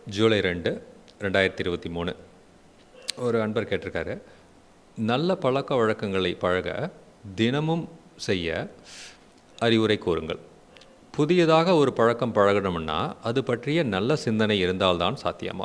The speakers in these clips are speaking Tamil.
ஜூலை ரெண்டு ரெண்டாயிரத்தி இருபத்தி மூணு ஒரு அன்பர் கேட்டிருக்காரு நல்ல பழக்க வழக்கங்களை பழக தினமும் செய்ய அறிவுரை கூறுங்கள் புதியதாக ஒரு பழக்கம் பழகணும்னா அது பற்றிய நல்ல சிந்தனை இருந்தால்தான் சாத்தியமா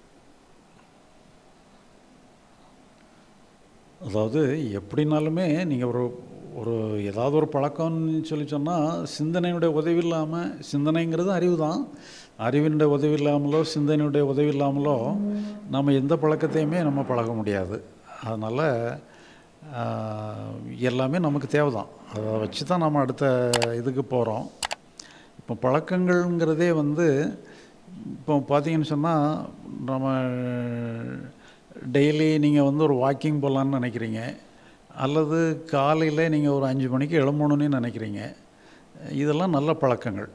அதாவது எப்படினாலுமே நீங்கள் ஒரு ஒரு ஏதாவது ஒரு பழக்கம்னு சொல்லி சொன்னால் சிந்தனையுடைய உதவி இல்லாமல் சிந்தனைங்கிறது அறிவு தான் அறிவினுடைய உதவி இல்லாமலோ சிந்தனையுடைய உதவி இல்லாமலோ நம்ம எந்த பழக்கத்தையுமே நம்ம பழக முடியாது அதனால் எல்லாமே நமக்கு தேவை தான் அதை வச்சு தான் நம்ம அடுத்த இதுக்கு போகிறோம் இப்போ பழக்கங்கள்ங்கிறதே வந்து இப்போ பார்த்தீங்கன்னு சொன்னால் நம்ம டெய்லி நீங்கள் வந்து ஒரு வாக்கிங் போகலான்னு நினைக்கிறீங்க அல்லது காலையில் நீங்கள் ஒரு அஞ்சு மணிக்கு எழும்பணுன்னு நினைக்கிறீங்க இதெல்லாம் நல்ல பழக்கங்கள்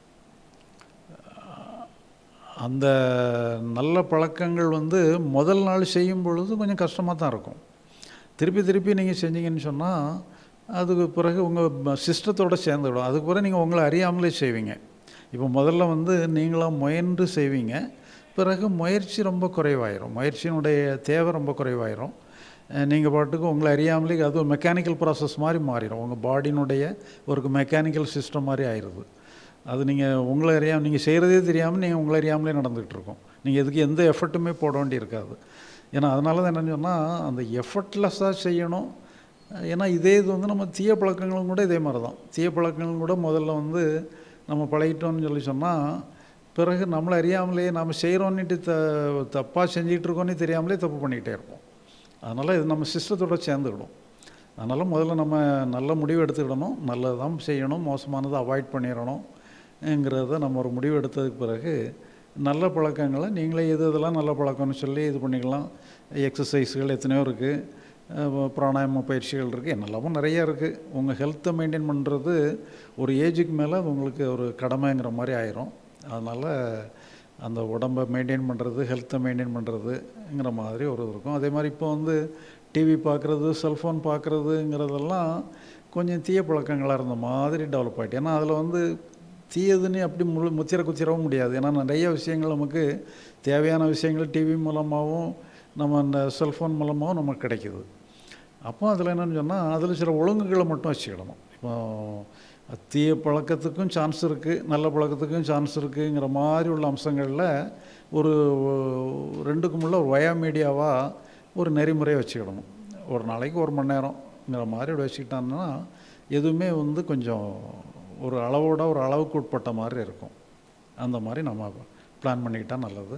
அந்த நல்ல பழக்கங்கள் வந்து முதல் நாள் செய்யும் பொழுது கொஞ்சம் கஷ்டமாக தான் இருக்கும் திருப்பி திருப்பி நீங்கள் செஞ்சீங்கன்னு சொன்னால் அதுக்கு பிறகு உங்கள் சிஸ்டத்தோடு சேர்ந்துவிடும் அதுக்கு பிறகு நீங்கள் உங்களை அறியாமலே செய்வீங்க இப்போ முதல்ல வந்து நீங்களாக முயன்று செய்வீங்க பிறகு முயற்சி ரொம்ப குறைவாயிரும் முயற்சியினுடைய தேவை ரொம்ப குறைவாயிரும் நீங்கள் பாட்டுக்கு உங்களை அறியாமலே அது ஒரு மெக்கானிக்கல் ப்ராசஸ் மாதிரி மாறிடும் உங்கள் பாடியினுடைய ஒரு மெக்கானிக்கல் சிஸ்டம் மாதிரி ஆயிடுது அது நீங்கள் உங்களை அறியாமல் நீங்கள் செய்கிறதே தெரியாமல் நீங்கள் உங்களை அறியாமலே நடந்துகிட்டு இருக்கோம் நீங்கள் இதுக்கு எந்த எஃபர்ட்டுமே போட வேண்டி இருக்காது ஏன்னா அதனால தான் என்னென்னு சொன்னால் அந்த எஃபர்ட்லெஸ்ஸாக செய்யணும் ஏன்னா இதே இது வந்து நம்ம தீய பழக்கங்களும் கூட இதே மாதிரி தான் தீய பழக்கங்களும் கூட முதல்ல வந்து நம்ம பழகிட்டோம்னு சொல்லி சொன்னால் பிறகு நம்மளை அறியாமலேயே நம்ம செய்கிறோன்னுட்டு த தப்பாக செஞ்சிகிட்டு இருக்கோன்னே தெரியாமலே தப்பு பண்ணிக்கிட்டே இருப்போம் அதனால் இது நம்ம சிஸ்டத்தோடு சேர்ந்துக்கிடும் அதனால் முதல்ல நம்ம நல்ல முடிவு எடுத்துக்கிடணும் நல்லதான் செய்யணும் மோசமானதை அவாய்ட் பண்ணிடணும்ங்கிறத நம்ம ஒரு முடிவு எடுத்ததுக்கு பிறகு நல்ல பழக்கங்களை நீங்களே எது இதெல்லாம் நல்ல பழக்கம்னு சொல்லி இது பண்ணிக்கலாம் எக்ஸசைஸ்கள் எத்தனையோ இருக்குது பிராணாயாம பயிற்சிகள் இருக்குது என்னெல்லாமோ நிறையா இருக்குது உங்கள் ஹெல்த்தை மெயின்டைன் பண்ணுறது ஒரு ஏஜுக்கு மேலே அது உங்களுக்கு ஒரு கடமைங்கிற மாதிரி ஆயிரும் அதனால் அந்த உடம்பை மெயின்டைன் பண்ணுறது ஹெல்த்தை மெயின்டைன் பண்ணுறதுங்கிற மாதிரி ஒரு இருக்கும் அதே மாதிரி இப்போ வந்து டிவி பார்க்குறது செல்ஃபோன் பார்க்குறதுங்கிறதெல்லாம் கொஞ்சம் தீய பழக்கங்களாக இருந்த மாதிரி டெவலப் ஆகிட்டு ஏன்னா அதில் வந்து தீயதுன்னு அப்படி முழு முத்திர குத்திரவும் முடியாது ஏன்னா நிறைய விஷயங்கள் நமக்கு தேவையான விஷயங்கள் டிவி மூலமாகவும் நம்ம அந்த செல்ஃபோன் மூலமாகவும் நமக்கு கிடைக்கிது அப்போ அதில் என்னென்னு சொன்னால் அதில் சில ஒழுங்குகளை மட்டும் வச்சுக்கிடணும் இப்போ தீய பழக்கத்துக்கும் சான்ஸ் இருக்குது நல்ல பழக்கத்துக்கும் சான்ஸ் இருக்குங்கிற மாதிரி உள்ள அம்சங்களில் ஒரு ரெண்டுக்கும் உள்ள ஒரு வயா மீடியாவாக ஒரு நெறிமுறையை வச்சுக்கிடணும் ஒரு நாளைக்கு ஒரு மணி நேரங்கிற மாதிரி வச்சுக்கிட்டாங்கன்னா எதுவுமே வந்து கொஞ்சம் ஒரு அளவோட ஒரு அளவுக்கு உட்பட்ட மாதிரி இருக்கும் அந்த மாதிரி நம்ம பிளான் பண்ணிக்கிட்டால் நல்லது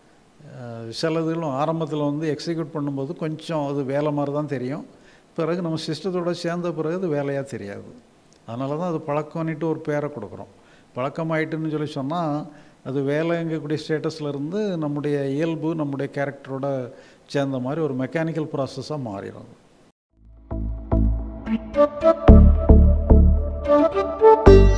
சிலதுகளும் ஆரம்பத்தில் வந்து எக்ஸிக்யூட் பண்ணும்போது கொஞ்சம் அது வேலை மாதிரி தான் தெரியும் பிறகு நம்ம சிஸ்டத்தோடு சேர்ந்த பிறகு அது வேலையாக தெரியாது அதனால தான் அது பழக்கம்னிட்டு ஒரு பேரை கொடுக்குறோம் பழக்கமாயிட்டுன்னு சொல்லி சொன்னால் அது வேலைங்கக்கூடிய ஸ்டேட்டஸில் இருந்து நம்முடைய இயல்பு நம்முடைய கேரக்டரோட சேர்ந்த மாதிரி ஒரு மெக்கானிக்கல் ப்ராசஸாக மாறிடும் Thank you.